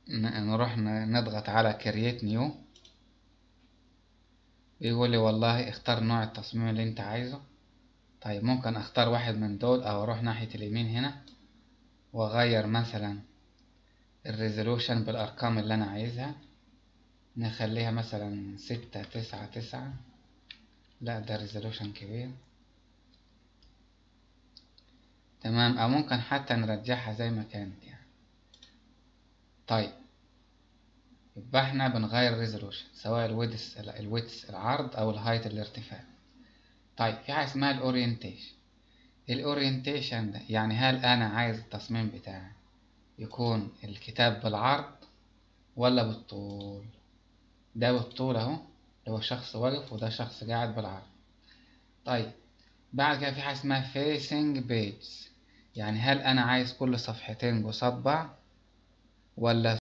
ن- نروح ن- نضغط على كرييت نيو بيقول لي والله اختار نوع التصميم اللي انت عايزه طيب ممكن اختار واحد من دول او اروح ناحية اليمين هنا واغير مثلا الريزولوشن بالارقام اللي انا عايزها نخليها مثلا ستة تسعة تسعة لا ده ريزولوشن كبير تمام او ممكن حتى نرجعها زي ما كانت يعني طيب يبقى احنا بنغير الريزولوشن سواء الويدث الويدث العرض او الهايت الارتفاع طيب في حاجه اسمها الاورينتيشن الاورينتيشن ده يعني هل انا عايز التصميم بتاعي يكون الكتاب بالعرض ولا بالطول ده بالطول اهو اللي هو شخص واقف وده شخص قاعد بالعرض طيب بعد كده في حاجه اسمها facing page يعني هل انا عايز كل صفحتين قصاد بعض ولا